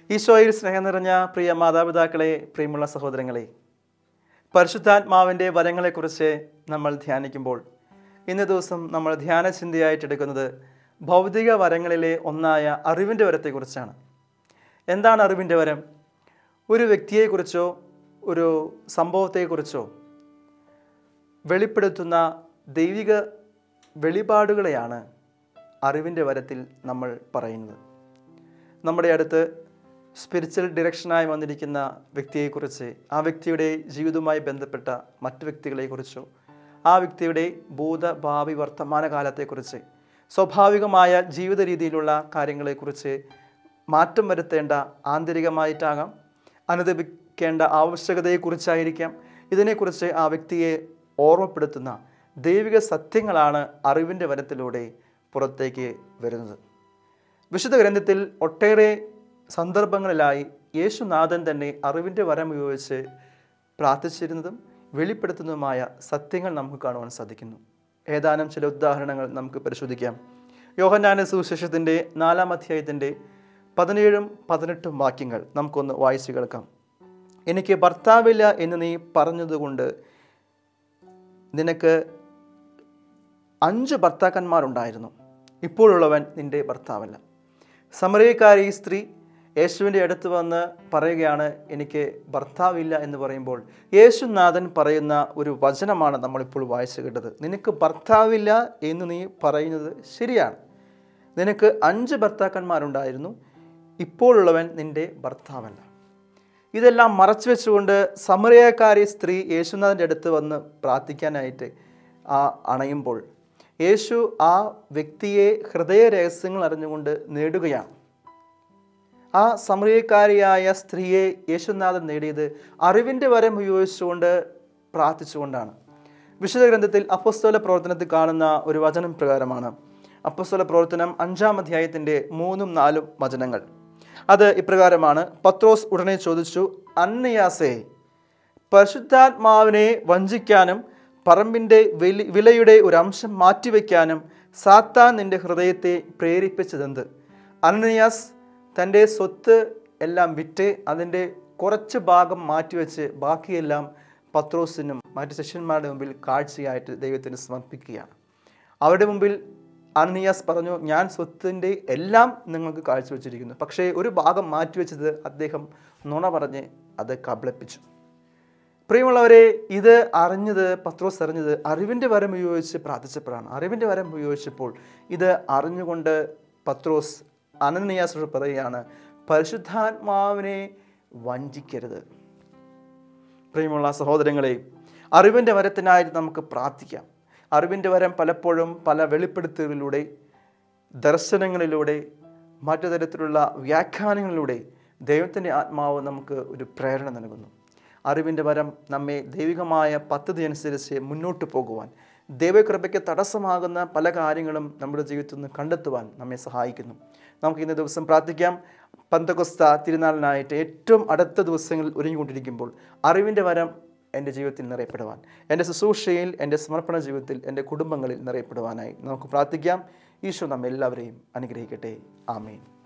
ഈശോയിൽ സ്നേഹം നിറഞ്ഞ പ്രിയ മാതാപിതാക്കളെ പ്രിയമുള്ള സഹോദരങ്ങളെ പരിശുദ്ധാത്മാവിൻ്റെ വരങ്ങളെക്കുറിച്ച് നമ്മൾ ധ്യാനിക്കുമ്പോൾ ഇന്ന ദിവസം നമ്മൾ ധ്യാന ചിന്തയായിട്ടെടുക്കുന്നത് ഭൗതിക വരങ്ങളിലെ ഒന്നായ അറിവിൻ്റെ വരത്തെക്കുറിച്ചാണ് എന്താണ് അറിവിൻ്റെ വരം ഒരു വ്യക്തിയെക്കുറിച്ചോ ഒരു സംഭവത്തെക്കുറിച്ചോ വെളിപ്പെടുത്തുന്ന ദൈവിക വെളിപാടുകളെയാണ് അറിവിൻ്റെ വരത്തിൽ നമ്മൾ പറയുന്നത് നമ്മുടെ അടുത്ത് സ്പിരിച്വൽ ഡിറക്ഷനായി വന്നിരിക്കുന്ന വ്യക്തിയെക്കുറിച്ച് ആ വ്യക്തിയുടെ ജീവിതവുമായി ബന്ധപ്പെട്ട മറ്റു വ്യക്തികളെക്കുറിച്ചോ ആ വ്യക്തിയുടെ ഭൂത ഭാവി വർത്തമാന കാലത്തെക്കുറിച്ച് സ്വാഭാവികമായ ജീവിത രീതിയിലുള്ള കാര്യങ്ങളെക്കുറിച്ച് മാറ്റം വരുത്തേണ്ട ആന്തരികമായിട്ടാകാം അനുദപിക്കേണ്ട ആവശ്യകതയെക്കുറിച്ചായിരിക്കാം ഇതിനെക്കുറിച്ച് ആ വ്യക്തിയെ ഓർമ്മപ്പെടുത്തുന്ന ദൈവിക സത്യങ്ങളാണ് അറിവിൻ്റെ വരത്തിലൂടെ പുറത്തേക്ക് വരുന്നത് വിശുദ്ധ ഗ്രന്ഥത്തിൽ ഒട്ടേറെ സന്ദർഭങ്ങളിലായി യേശുനാഥൻ തന്നെ അറിവിൻ്റെ വരം ഉപയോഗിച്ച് പ്രാർത്ഥിച്ചിരുന്നതും വെളിപ്പെടുത്തുന്നതുമായ സത്യങ്ങൾ നമുക്ക് കാണുവാൻ സാധിക്കുന്നു ഏതാനും ചില ഉദാഹരണങ്ങൾ നമുക്ക് പരിശോധിക്കാം യോഹന്നാന സുവിശേഷത്തിൻ്റെ നാലാം അധ്യായത്തിൻ്റെ പതിനേഴും പതിനെട്ടും വാക്യങ്ങൾ നമുക്കൊന്ന് വായിച്ചു കേൾക്കാം എനിക്ക് ഭർത്താവില്ല എന്ന് നീ പറഞ്ഞതുകൊണ്ട് നിനക്ക് അഞ്ച് ഭർത്താക്കന്മാരുണ്ടായിരുന്നു ഇപ്പോഴുള്ളവൻ നിന്റെ ഭർത്താവല്ല സമറിയക്കാരി ഈ സ്ത്രീ യേശുവിൻ്റെ അടുത്ത് വന്ന് പറയുകയാണ് എനിക്ക് ഭർത്താവില്ല എന്ന് പറയുമ്പോൾ യേശുനാഥൻ പറയുന്ന ഒരു വചനമാണ് നമ്മളിപ്പോൾ വായിച്ചു കേട്ടത് നിനക്ക് ഭർത്താവില്ല എന്ന് നീ പറയുന്നത് ശരിയാണ് നിനക്ക് അഞ്ച് ഭർത്താക്കന്മാരുണ്ടായിരുന്നു ഇപ്പോഴുള്ളവൻ നിന്റെ ഭർത്താവല്ല ഇതെല്ലാം മറച്ചു വെച്ചുകൊണ്ട് സമറിയക്കാരി സ്ത്രീ യേശുനാഥൻ്റെ അടുത്ത് വന്ന് പ്രാർത്ഥിക്കാനായിട്ട് ആ അണയുമ്പോൾ യേശു ആ വ്യക്തിയെ ഹൃദയ രഹസ്യങ്ങൾ അറിഞ്ഞുകൊണ്ട് നേടുകയാണ് ആ സമറിയക്കാരിയായ സ്ത്രീയെ യേശുനാഥൻ നേടിയത് അറിവിൻ്റെ വരം ഉപയോഗിച്ചുകൊണ്ട് പ്രാർത്ഥിച്ചുകൊണ്ടാണ് വിശുദ്ധ ഗ്രന്ഥത്തിൽ അപ്പസ്തോല പ്രവർത്തനത്തിൽ കാണുന്ന ഒരു വചനം പ്രകാരമാണ് അപ്പസ്തോല പ്രവർത്തനം അഞ്ചാം അധ്യായത്തിൻ്റെ മൂന്നും നാലും വചനങ്ങൾ അത് ഇപ്രകാരമാണ് പത്രോസ് ഉടനെ ചോദിച്ചു അന്നയാസേ പരിശുദ്ധാത്മാവിനെ വഞ്ചിക്കാനും പറമ്പിൻ്റെ വില വിലയുടെ ഒരു അംശം മാറ്റിവെക്കാനും സാത്താൻ നിന്റെ ഹൃദയത്തെ പ്രേരിപ്പിച്ചതെന്ത് അനനിയാസ് തൻ്റെ സ്വത്ത് എല്ലാം വിറ്റ് അതിൻ്റെ കുറച്ച് ഭാഗം മാറ്റിവെച്ച് ബാക്കിയെല്ലാം പത്രോസിനും മറ്റ് ശിഷ്യന്മാരുടെ മുമ്പിൽ കാഴ്ചയായിട്ട് ദൈവത്തിന് സമർപ്പിക്കുകയാണ് അവരുടെ മുമ്പിൽ അനനിയാസ് പറഞ്ഞു ഞാൻ സ്വത്തിൻ്റെ എല്ലാം നിങ്ങൾക്ക് കാഴ്ചവെച്ചിരിക്കുന്നു പക്ഷേ ഒരു ഭാഗം മാറ്റിവെച്ചത് അദ്ദേഹം നുണ പറഞ്ഞ് അത് കബളിപ്പിച്ചു പ്രിയമുള്ളവരെ ഇത് അറിഞ്ഞത് പത്രോസ് അറിഞ്ഞത് അറിവിൻ്റെ വരം ഉപയോഗിച്ച് പ്രാർത്ഥിച്ചപ്പോഴാണ് അറിവിൻ്റെ വരം ഉപയോഗിച്ചപ്പോൾ ഇത് അറിഞ്ഞുകൊണ്ട് പത്രോസ് അനന്യാസോട് പറയുകയാണ് പരിശുദ്ധാത്മാവിനെ വഞ്ചിക്കരുത് പ്രിയമുള്ള സഹോദരങ്ങളെ അറിവിൻ്റെ വരത്തിനായി നമുക്ക് പ്രാർത്ഥിക്കാം അറിവിൻ്റെ വരം പലപ്പോഴും പല വെളിപ്പെടുത്തലുകളിലൂടെ ദർശനങ്ങളിലൂടെ മറ്റു തരത്തിലുള്ള വ്യാഖ്യാനങ്ങളിലൂടെ ദൈവത്തിൻ്റെ ആത്മാവ് നമുക്ക് ഒരു പ്രേരണ നൽകുന്നു അറിവിൻ്റെ വരം നമ്മെ ദൈവികമായ പദ്ധതി അനുസരിച്ച് മുന്നോട്ട് പോകുവാൻ ദൈവകൃപയ്ക്ക് തടസ്സമാകുന്ന പല കാര്യങ്ങളും നമ്മുടെ ജീവിതത്തിൽ നിന്ന് കണ്ടെത്തുവാൻ നമ്മെ സഹായിക്കുന്നു നമുക്ക് ഇന്ന ദിവസം പ്രാർത്ഥിക്കാം പന്തകൊസ്ത തിരുനാളിനായിട്ട് ഏറ്റവും അടുത്ത ദിവസങ്ങളിൽ ഒരുങ്ങിക്കൊണ്ടിരിക്കുമ്പോൾ അറിവിൻ്റെ വരം എൻ്റെ ജീവിതത്തിൽ നിറയപ്പെടുവാൻ എൻ്റെ ശുശ്രൂഷയിൽ എൻ്റെ സമർപ്പണ ജീവിതത്തിൽ എൻ്റെ കുടുംബങ്ങളിൽ നിറയപ്പെടുവാനായി നമുക്ക് പ്രാർത്ഥിക്കാം ഈശോ നമ്മെല്ലാവരെയും അനുഗ്രഹിക്കട്ടെ ആമേൻ